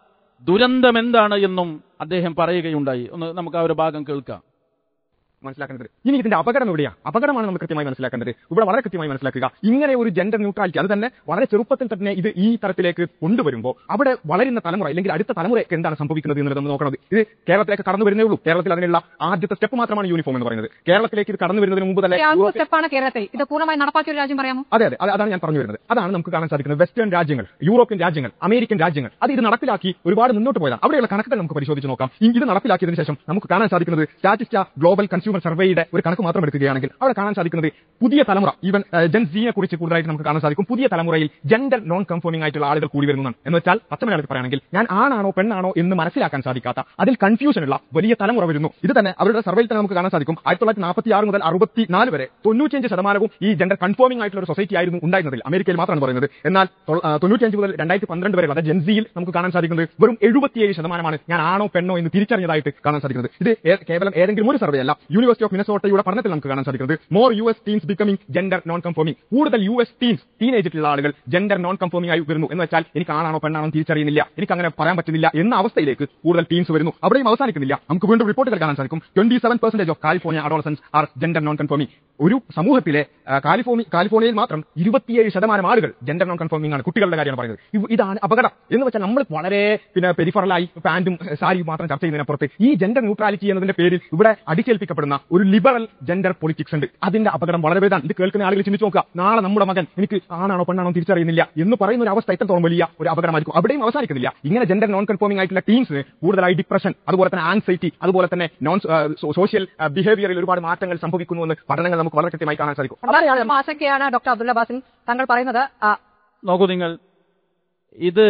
ദുരന്തം എന്താണ് എന്നും അദ്ദേഹം പറയുകയുണ്ടായി ഒന്ന് നമുക്ക് ആ ഒരു ഭാഗം കേൾക്കാം മനസ്സിലാക്കേണ്ടത് ഇനി ഇതിന്റെ അപകടം എവിടെയാണ് അപകടമാണ് നമ്മൾ കൃത്യമായി മനസ്സിലാക്കേണ്ടത് ഇവിടെ വളരെ കൃത്യമായി മനസ്സിലാക്കുക ഇങ്ങനെ ഒരു ജെൻഡർ ന്യൂട്രാലിറ്റി അത് തന്നെ വളരെ ചെറുപ്പത്തിൽ തന്നെ ഇത് ഈ തരത്തിലേക്ക് കൊണ്ടുവരുമ്പോൾ അവിടെ വളരുന്ന തലമുറ അല്ലെങ്കിൽ അടുത്ത തലമുറയ്ക്ക് എന്താണ് സംഭവിക്കുന്നത് എന്നുള്ളത് നമ്മൾ നോക്കണം ഇത് കേരളത്തിലേക്ക് കടന്നു വരുന്നേ ഉള്ളൂ കേരളത്തിൽ അതിനുള്ള ആദ്യത്തെ സ്റ്റെപ്പ് മാത്രമാണ് യൂണിഫോം എന്ന് പറയുന്നത് കേരളത്തിലേക്ക് ഇത് കടന്നു വരുന്നതിന് മുമ്പ് തന്നെ യൂറോപ്യൻ- സ്റ്റെപ്പാണ് കേരളത്തിൽ ഇത് പൂർണ്ണമായി നടപ്പാക്കിയ ഒരു രാജ്യം പറയാമോ അതെ അതെ അത് അതാണ് ഞാൻ പറഞ്ഞു വരുന്നത് അതാണ് നമുക്ക് കാണാൻ സാധിക്കുന്നത് വെസ്റ്റേൺ രാജ്യങ്ങൾ യൂറോപ്യൻ രാജ്യങ്ങൾ അമേരിക്കൻ രാജ്യങ്ങൾ അത് ഇത് നടപ്പിലാക്കി ഒരുപാട് മുന്നോട്ട് പോയതാണ് അവിടെയുള്ള കണക്കുകൾ നമുക്ക് പരിശോധിച്ച് നോക്കാം ഈ ഇത് നടപ്പിലാക്കിയതിനു ശേഷം നമുക്ക് കാണാൻ സാധിക്കുന്നത് സ്റ്റാറ്റിസ്റ്റ ഗ്ലോബൽ കൺസ്യൂമർ സർവേയുടെ ഒരു കണക്ക് മാത്രം എടുക്കുകയാണെങ്കിൽ അവിടെ കാണാൻ സാധിക്കുന്നത് പുതിയ തലമുറ ഈവൻ ജൻ സിയെ കുറിച്ച് കൂടുതലായിട്ട് നമുക്ക് കാണാൻ സാധിക്കും പുതിയ തലമുറയിൽ ജെൻഡർ നോൺ കൺഫോമിംഗ് ആയിട്ടുള്ള ആളുകൾ കൂടി വരുന്നതാണ് എന്ന് വെച്ചാൽ പച്ചമലയാളത്തിൽ പറയുകയാണെങ്കിൽ ഞാൻ ആണാണോ പെണ്ണാണോ എന്ന് മനസ്സിലാക്കാൻ സാധിക്കാത്ത അതിൽ കൺഫ്യൂഷൻ ഉള്ള വലിയ തലമുറ വരുന്നു ഇത് തന്നെ അവരുടെ സർവേയിൽ തന്നെ നമുക്ക് കാണാൻ സാധിക്കും ആയിരത്തി തൊള്ളായിരത്തി നാൽപ്പത്തി ആറ് മുതൽ അറുപത്തിനാല് വരെ തൊണ്ണൂറ്റിയഞ്ച് ശതമാനവും ഈ ജെൻഡർ കൺഫോമിംഗ് ആയിട്ടുള്ള ഒരു സൊസൈറ്റി ആയിരുന്നു ഉണ്ടായിരുന്നതിൽ അമേരിക്കയിൽ മാത്രമാണ് പറയുന്നത് എന്നാൽ തൊള്ള- ആ, തൊണ്ണൂറ്റിയഞ്ച് മുതൽ രണ്ടായിരത്തി പന്ത്രണ്ട് വരെ അതായത് ജെൻസിയിൽ നമുക്ക് കാണാൻ സാധിക്കുന്നത് വെറും എഴുപത്തിയേഴ് ശതമാനമാണ് ഞാൻ ആണോ പെണ്ണോ എന്ന് തിരിച്ചറിഞ്ഞതായിട്ട് കാണാൻ സാധിക്കുന്നത് ഇത് ഏ- കേവലം ഏതെങ്കിലും ഒരു സർവേ അല്ല യൂണിവേഴ്സിറ്റി ഓഫ് മിനസോട്ടയുടെ പഠനത്തിൽ നമുക്ക് കാണാൻ സാധിക്കുന്നത് more U S teens becoming gender non conforming കൂടുതൽ യു എസ് ടീംസ് ടീനേജിലുള്ള ആളുകൾ ജെൻഡർ നോൺ കൺഫോമിംഗ് ആയി വരുന്നു എന്ന് വെച്ചാൽ എനിക്ക് ആണാണോ പെണ്ണാണോ എന്ന് തിരിച്ചറിയുന്നില്ല എനിക്ക് അങ്ങനെ പറയാൻ പറ്റുന്നില്ല എന്ന അവസ്ഥയിലേക്ക് കൂടുതൽ ടീംസ് വരുന്നു അവിടെയും അവസാനിക്കുന്നില്ല നമുക്ക് വീണ്ടും റിപ്പോർട്ടുകൾ കാണാൻ സാധിക്കും twenty seven percentage of California adolescents are gender non conforming ഒരു സമൂഹത്തിലെ ആ, കാലിഫോർണി കാലിഫോർണിയയിൽ മാത്രം ഇരുപത്തിയേഴ് ശതമാനം ആളുകൾ ജെൻഡർ നോൺ കൺഫോമിംഗ് ആണ് കുട്ടികളുടെ കാര്യമാണ് പറയുന്നത് ഇവ- ഇതാണ് അപകടം എന്ന് വെച്ചാൽ നമ്മൾ വളരെ പിന്നെ പെരിഫറലായി പാന്റും സാരിയും മാത്രം ചർച്ച ചെയ്യുന്നതിനപ്പുറത്ത് ഈ ജെൻഡർ ന്യൂട്രാലിറ്റി എന്നതിന്റെ പേരിൽ ഇവിടെ അടിച്ചേൽപ്പിക്കപ്പെടുന്ന ഒരു ലിബറൽ ജെൻഡർ പൊളിറ്റിക്സ് ഉണ്ട് അതിന്റെ അപകടം വളരെ വലുതാണ് ഇത് കേൾക്കുന്ന ആളുകൾ ചിന്തിച്ചു നോക്കുക നാളെ നമ്മുടെ മകൻ എനിക്ക് ആണാണോ പെണ്ണാണോ തിരിച്ചറിയുന്നില്ല എന്ന് പറയുന്ന ഒരു അവസ്ഥ എത്രത്തോളം വലിയ ഒരു അപകടമായിരിക്കും അവിടെയും അവസാനിക്കുന്നില്ല ഇങ്ങനെ ജെൻഡർ നോൺ കൺഫോമിംഗ് ആയിട്ടുള്ള ടീംസ് കൂടുതലായി ഡിപ്രഷൻ അതുപോലെ തന്നെ ആൻസൈറ്റി അതുപോലെ തന്നെ നോൺ സോഷ്യൽ ബിഹേവിയറിൽ ഒരുപാട് മാറ്റങ്ങൾ സംഭവിക്കുന്നു എന്ന് പഠനങ്ങൾ നമുക്ക് വളരെ കൃത്യമായി കാണാൻ സാധിക്കും വളരെ ആശങ്കയാണ് ഡോക്ടർ അബ്ദുള്ള ബാസിൻ താങ്കൾ പറയുന്നത് ആ, നോക്കൂ നിങ്ങൾ ഇത്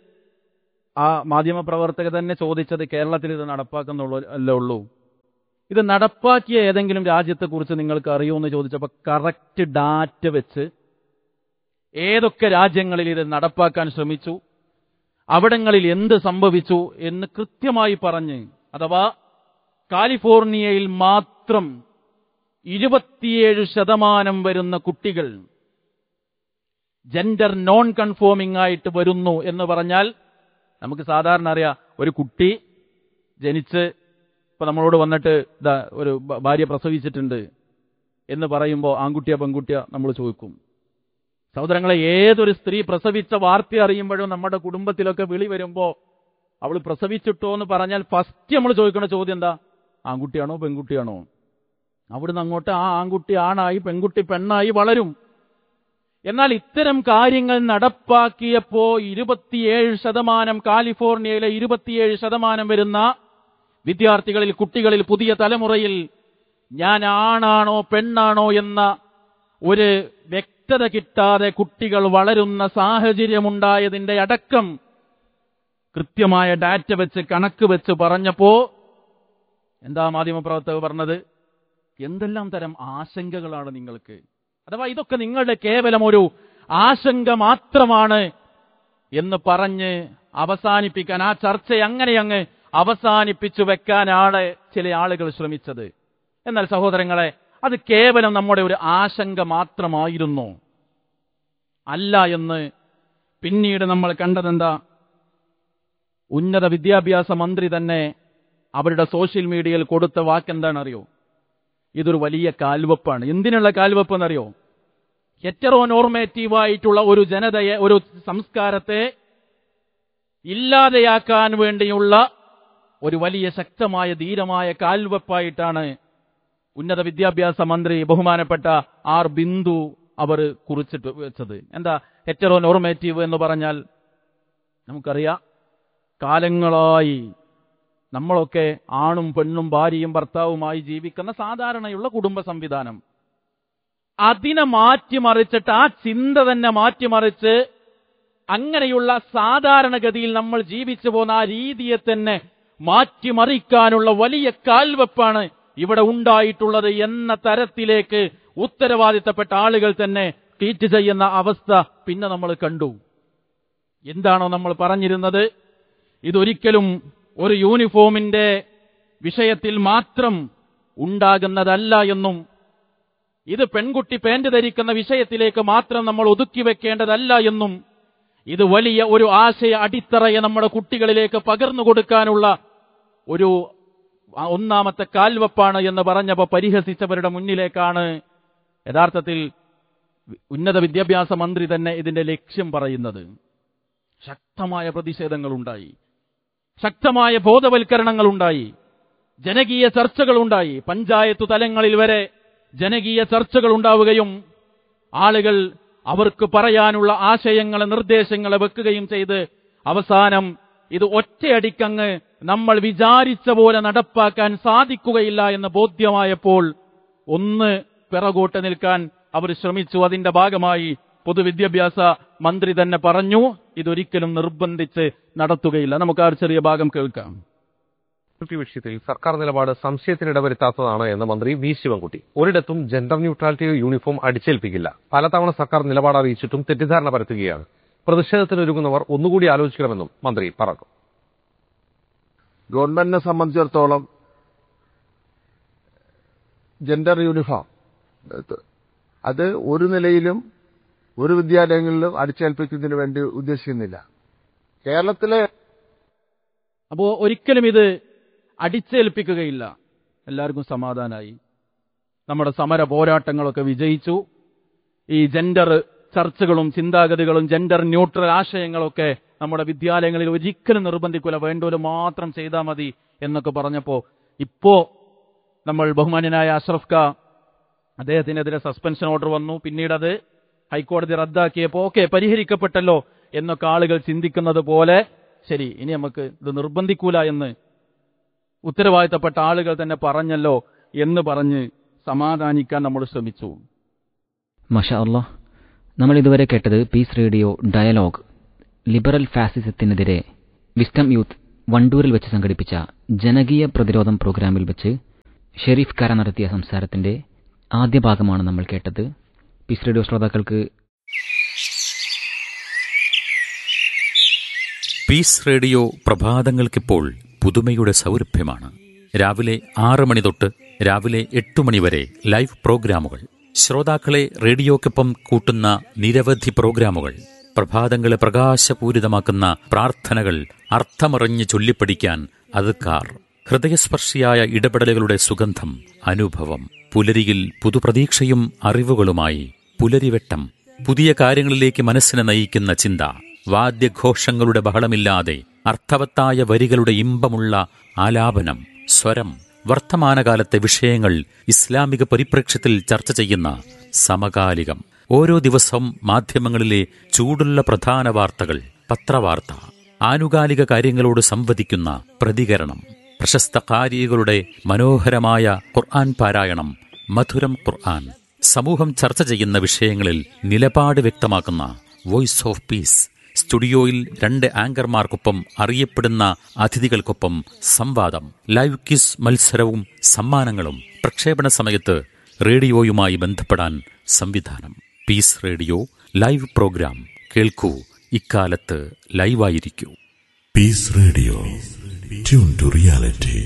ആ മാധ്യമപ്രവർത്തക തന്നെ ചോദിച്ചത് കേരളത്തിൽ ഇത് നടപ്പാക്കുന്നുള്ളൂ അല്ലേ ഉള്ളൂ ഇത് നടപ്പാക്കിയ ഏതെങ്കിലും രാജ്യത്തെക്കുറിച്ച് നിങ്ങൾക്ക് അറിയുമോ എന്ന് ചോദിച്ചപ്പോൾ കറക്റ്റ് ഡാറ്റ വെച്ച് ഏതൊക്കെ രാജ്യങ്ങളിൽ ഇത് നടപ്പാക്കാൻ ശ്രമിച്ചു അവിടങ്ങളിൽ എന്ത് സംഭവിച്ചു എന്ന് കൃത്യമായി പറഞ്ഞ് അഥവാ കാലിഫോർണിയയിൽ മാത്രം ഇരുപത്തിയേഴ് ശതമാനം വരുന്ന കുട്ടികൾ ജെൻഡർ നോൺ കൺഫോമിംഗ് ആയിട്ട് വരുന്നു എന്ന് പറഞ്ഞാൽ നമുക്ക് സാധാരണ അറിയാം ഒരു കുട്ടി ജനിച്ച് ഇപ്പൊ നമ്മളോട് വന്നിട്ട് ഇതാ ഒരു ഭ- ഭാര്യ പ്രസവിച്ചിട്ടുണ്ട് എന്ന് പറയുമ്പോൾ ആൺകുട്ടിയോ പെൺകുട്ടിയോ നമ്മൾ ചോദിക്കും സഹോദരങ്ങളെ ഏതൊരു സ്ത്രീ പ്രസവിച്ച വാർത്ത അറിയുമ്പോഴും നമ്മുടെ കുടുംബത്തിലൊക്കെ വിളി വരുമ്പോ അവൾ പ്രസവിച്ചിട്ടോ എന്ന് പറഞ്ഞാൽ ഫസ്റ്റ് നമ്മൾ ചോദിക്കുന്ന ചോദ്യം എന്താ ആൺകുട്ടിയാണോ പെൺകുട്ടിയാണോ അവിടുന്ന് അങ്ങോട്ട് ആ ആൺകുട്ടി ആണായി പെൺകുട്ടി പെണ്ണായി വളരും എന്നാൽ ഇത്തരം കാര്യങ്ങൾ നടപ്പാക്കിയപ്പോ ഇരുപത്തിയേഴ് ശതമാനം കാലിഫോർണിയയിലെ ഇരുപത്തിയേഴ് ശതമാനം വരുന്ന വിദ്യാർത്ഥികളിൽ കുട്ടികളിൽ പുതിയ തലമുറയിൽ ഞാൻ ആണാണോ പെണ്ണാണോ എന്ന ഒരു വ്യക്തത കിട്ടാതെ കുട്ടികൾ വളരുന്ന സാഹചര്യമുണ്ടായതിന്റെ അടക്കം കൃത്യമായ ഡാറ്റ വെച്ച് കണക്ക് വെച്ച് പറഞ്ഞപ്പോ എന്താ മാധ്യമപ്രവർത്തകർ പറഞ്ഞത് എന്തെല്ലാം തരം ആശങ്കകളാണ് നിങ്ങൾക്ക് അഥവാ ഇതൊക്കെ നിങ്ങളുടെ കേവലം ഒരു ആശങ്ക മാത്രമാണ് എന്ന് പറഞ്ഞ് അവസാനിപ്പിക്കാൻ ആ ചർച്ച അങ്ങനെ അങ്ങ് അവസാനിപ്പിച്ചു വെക്കാനാണ് ചില ആളുകൾ ശ്രമിച്ചത് എന്നാൽ സഹോദരങ്ങളെ അത് കേവലം നമ്മുടെ ഒരു ആശങ്ക മാത്രമായിരുന്നു അല്ല എന്ന് പിന്നീട് നമ്മൾ കണ്ടതെന്താ ഉന്നത വിദ്യാഭ്യാസ മന്ത്രി തന്നെ അവരുടെ സോഷ്യൽ മീഡിയയിൽ കൊടുത്ത വാക്കെന്താണ് അറിയോ ഇതൊരു വലിയ കാൽവെപ്പാണ് എന്തിനുള്ള കാൽവെപ്പ് എന്നറിയോ ഹെറ്ററോ നോർമേറ്റീവായിട്ടുള്ള ഒരു ജനതയെ ഒരു സംസ്കാരത്തെ ഇല്ലാതെയാക്കാൻ വേണ്ടിയുള്ള ഒരു വലിയ ശക്തമായ ധീരമായ കാൽവെപ്പായിട്ടാണ് ഉന്നത വിദ്യാഭ്യാസ മന്ത്രി ബഹുമാനപ്പെട്ട ആർ ബിന്ദു അവർ കുറിച്ചിട്ട് വെച്ചത് എന്താ ഹെറ്ററോ നോർമേറ്റീവ് എന്ന് പറഞ്ഞാൽ നമുക്കറിയാം കാലങ്ങളായി നമ്മളൊക്കെ ആണും പെണ്ണും ഭാര്യയും ഭർത്താവുമായി ജീവിക്കുന്ന സാധാരണയുള്ള കുടുംബ സംവിധാനം അതിനെ മാറ്റിമറിച്ചിട്ട് ആ ചിന്ത തന്നെ മാറ്റിമറിച്ച് അങ്ങനെയുള്ള സാധാരണഗതിയിൽ നമ്മൾ ജീവിച്ചു പോകുന്ന ആ രീതിയെ തന്നെ മാറ്റിമറിക്കാനുള്ള വലിയ കാൽവെപ്പാണ് ഇവിടെ ഉണ്ടായിട്ടുള്ളത് എന്ന തരത്തിലേക്ക് ഉത്തരവാദിത്തപ്പെട്ട ആളുകൾ തന്നെ ട്വീറ്റ് ചെയ്യുന്ന അവസ്ഥ പിന്നെ നമ്മൾ കണ്ടു എന്താണോ നമ്മൾ പറഞ്ഞിരുന്നത് ഇതൊരിക്കലും ഒരു യൂണിഫോമിന്റെ വിഷയത്തിൽ മാത്രം ഉണ്ടാകുന്നതല്ല എന്നും ഇത് പെൺകുട്ടി പാന്റ് ധരിക്കുന്ന വിഷയത്തിലേക്ക് മാത്രം നമ്മൾ ഒതുക്കി വെക്കേണ്ടതല്ല എന്നും ഇത് വലിയ ഒരു ആശയ അടിത്തറയെ നമ്മുടെ കുട്ടികളിലേക്ക് പകർന്നു കൊടുക്കാനുള്ള ഒരു ഒന്നാമത്തെ കാൽവപ്പാണ് എന്ന് പറഞ്ഞപ്പോൾ പരിഹസിച്ചവരുടെ മുന്നിലേക്കാണ് യഥാർത്ഥത്തിൽ ഉന്നത വിദ്യാഭ്യാസ മന്ത്രി തന്നെ ഇതിന്റെ ലക്ഷ്യം പറയുന്നത് ശക്തമായ പ്രതിഷേധങ്ങളുണ്ടായി ശക്തമായ ബോധവൽക്കരണങ്ങളുണ്ടായി ജനകീയ ചർച്ചകളുണ്ടായി പഞ്ചായത്ത് തലങ്ങളിൽ വരെ ജനകീയ ചർച്ചകൾ ഉണ്ടാവുകയും ആളുകൾ അവർക്ക് പറയാനുള്ള ആശയങ്ങളെ നിർദ്ദേശങ്ങളെ വെക്കുകയും ചെയ്ത് അവസാനം ഇത് ഒറ്റയടിക്കങ്ങ് നമ്മൾ വിചാരിച്ച പോലെ നടപ്പാക്കാൻ സാധിക്കുകയില്ല എന്ന് ബോധ്യമായപ്പോൾ ഒന്ന് പിറകോട്ട് നിൽക്കാൻ അവർ ശ്രമിച്ചു അതിന്റെ ഭാഗമായി പൊതുവിദ്യാഭ്യാസ മന്ത്രി തന്നെ പറഞ്ഞു ഇതൊരിക്കലും നിർബന്ധിച്ച് നടത്തുകയില്ല നമുക്ക് ആ ഒരു ചെറിയ ഭാഗം കേൾക്കാം യൂണിവേഴ്സിറ്റി വിഷയത്തിൽ സർക്കാർ നിലപാട് സംശയത്തിനിടവരുത്താത്തതാണ് എന്ന് മന്ത്രി വി ശിവൻകുട്ടി ഒരിടത്തും ജെൻഡർ ന്യൂട്രാലിറ്റി യൂണിഫോം അടിച്ചേൽപ്പിക്കില്ല പലതവണ സർക്കാർ നിലപാട് അറിയിച്ചിട്ടും തെറ്റിദ്ധാരണ പരത്തുകയാണ് പ്രതിഷേധത്തിനൊരുങ്ങുന്നവർ ഒന്നുകൂടി ആലോചിക്കണമെന്നും മന്ത്രി പറഞ്ഞു ഗവൺമെന്റിനെ സംബന്ധിച്ചിടത്തോളം ജെൻഡർ യൂണിഫോം അത് ഒരു നിലയിലും ഒരു വിദ്യാലയങ്ങളിലും അടിച്ചേൽപ്പിക്കുന്നതിന് വേണ്ടി ഉദ്ദേശിക്കുന്നില്ല കേരളത്തിലെ അപ്പോ ഒരിക്കലും ഇത് അടിച്ചേൽപ്പിക്കുകയില്ല എല്ലാവർക്കും സമാധാനമായി നമ്മുടെ സമര പോരാട്ടങ്ങളൊക്കെ വിജയിച്ചു ഈ ജെൻഡർ ചർച്ചകളും ചിന്താഗതികളും ജെൻഡർ ന്യൂട്രൽ ആശയങ്ങളൊക്കെ നമ്മുടെ വിദ്യാലയങ്ങളിൽ ഒരിക്കലും നിർബന്ധിക്കൂല വേണ്ടവര് മാത്രം ചെയ്താൽ മതി എന്നൊക്കെ പറഞ്ഞപ്പോ ഇപ്പോ നമ്മൾ ബഹുമാന്യനായ അഷ്റഫ് ഖാ അദ്ദേഹത്തിനെതിരെ സസ്പെൻഷൻ ഓർഡർ വന്നു പിന്നീട് അത് ഹൈക്കോടതി റദ്ദാക്കിയപ്പോ ഓക്കെ പരിഹരിക്കപ്പെട്ടല്ലോ എന്നൊക്കെ ആളുകൾ ചിന്തിക്കുന്നത് പോലെ ശരി ഇനി നമുക്ക് ഇത് നിർബന്ധിക്കൂല എന്ന് ഉത്തരവാദിത്തപ്പെട്ട ആളുകൾ തന്നെ പറഞ്ഞല്ലോ എന്ന് പറഞ്ഞ് സമാധാനിക്കാൻ നമ്മൾ ശ്രമിച്ചു മഷാ അള്ളാഹ് നമ്മൾ ഇതുവരെ കേട്ടത് പീസ് റേഡിയോ ഡയലോഗ് ലിബറൽ ഫാസിസത്തിനെതിരെ വിസ്റ്റം യൂത്ത് വണ്ടൂരിൽ വെച്ച് സംഘടിപ്പിച്ച ജനകീയ പ്രതിരോധം പ്രോഗ്രാമിൽ വെച്ച് ഷെരീഫ് കര നടത്തിയ സംസാരത്തിന്റെ ആദ്യ ഭാഗമാണ് നമ്മൾ കേട്ടത് പീസ് റേഡിയോ ശ്രോതാക്കൾക്ക് പീസ് റേഡിയോ പ്രഭാതങ്ങൾക്കിപ്പോൾ പുതുമയുടെ സൗരഭ്യമാണ് രാവിലെ ആറ് മണി തൊട്ട് രാവിലെ എട്ട് മണി വരെ ലൈവ് പ്രോഗ്രാമുകൾ ശ്രോതാക്കളെ റേഡിയോക്കൊപ്പം കൂട്ടുന്ന നിരവധി പ്രോഗ്രാമുകൾ പ്രഭാതങ്ങളെ പ്രകാശപൂരിതമാക്കുന്ന പ്രാർത്ഥനകൾ അർത്ഥമറിഞ്ഞ് ചൊല്ലിപ്പഠിക്കാൻ അതുക്കാർ ഹൃദയസ്പർശിയായ ഇടപെടലുകളുടെ സുഗന്ധം അനുഭവം പുലരിയിൽ പുതുപ്രതീക്ഷയും അറിവുകളുമായി പുലരിവെട്ടം പുതിയ കാര്യങ്ങളിലേക്ക് മനസ്സിനെ നയിക്കുന്ന ചിന്ത വാദ്യഘോഷങ്ങളുടെ ബഹളമില്ലാതെ അർത്ഥവത്തായ വരികളുടെ ഇമ്പമുള്ള ആലാപനം സ്വരം വർത്തമാനകാലത്തെ വിഷയങ്ങൾ ഇസ്ലാമിക പരിപ്രേക്ഷ്യത്തിൽ ചർച്ച ചെയ്യുന്ന സമകാലികം ഓരോ ദിവസവും മാധ്യമങ്ങളിലെ ചൂടുള്ള പ്രധാന വാർത്തകൾ പത്രവാർത്ത ആനുകാലിക കാര്യങ്ങളോട് സംവദിക്കുന്ന പ്രതികരണം പ്രശസ്ത കാരികളുടെ മനോഹരമായ ഖുർആൻ പാരായണം മധുരം ഖുർആൻ സമൂഹം ചർച്ച ചെയ്യുന്ന വിഷയങ്ങളിൽ നിലപാട് വ്യക്തമാക്കുന്ന വോയിസ് ഓഫ് പീസ് സ്റ്റുഡിയോയിൽ രണ്ട് ആങ്കർമാർക്കൊപ്പം അറിയപ്പെടുന്ന അതിഥികൾക്കൊപ്പം സംവാദം ലൈവ് ക്വിസ് മത്സരവും സമ്മാനങ്ങളും പ്രക്ഷേപണ സമയത്ത് റേഡിയോയുമായി ബന്ധപ്പെടാൻ സംവിധാനം പീസ് റേഡിയോ ലൈവ് പ്രോഗ്രാം കേൾക്കൂ ഇക്കാലത്ത് ലൈവായിരിക്കൂ peace radio tune to reality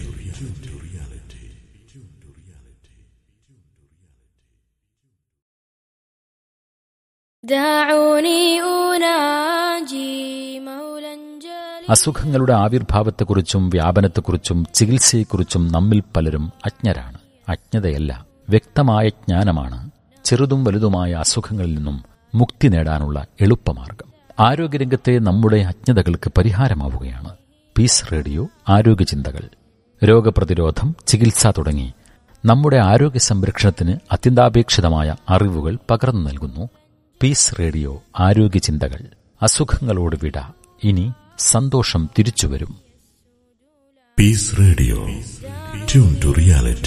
دعوني أناجي مولا جليلا അസുഖങ്ങളുടെ ആവിർഭാവത്തെക്കുറിച്ചും വ്യാപനത്തെക്കുറിച്ചും ചികിത്സയെക്കുറിച്ചും നമ്മിൽ പലരും അജ്ഞരാണ് അജ്ഞതയല്ല വ്യക്തമായ ജ്ഞാനമാണ് ചെറുതും വലുതുമായ അസുഖങ്ങളിൽ നിന്നും മുക്തി നേടാനുള്ള എളുപ്പമാർഗം ആരോഗ്യരംഗത്തെ നമ്മുടെ അജ്ഞതകൾക്ക് പരിഹാരമാവുകയാണ് പീസ് റേഡിയോ ആരോഗ്യചിന്തകൾ രോഗപ്രതിരോധം ചികിത്സ തുടങ്ങി നമ്മുടെ ആരോഗ്യ സംരക്ഷണത്തിന് അത്യന്താപേക്ഷിതമായ അറിവുകൾ പകർന്നു നൽകുന്നു പീസ് റേഡിയോ ആരോഗ്യ ചിന്തകൾ അസുഖങ്ങളോട് വിട ഇനി സന്തോഷം തിരിച്ചുവരും Peace Radio. Tune to reality.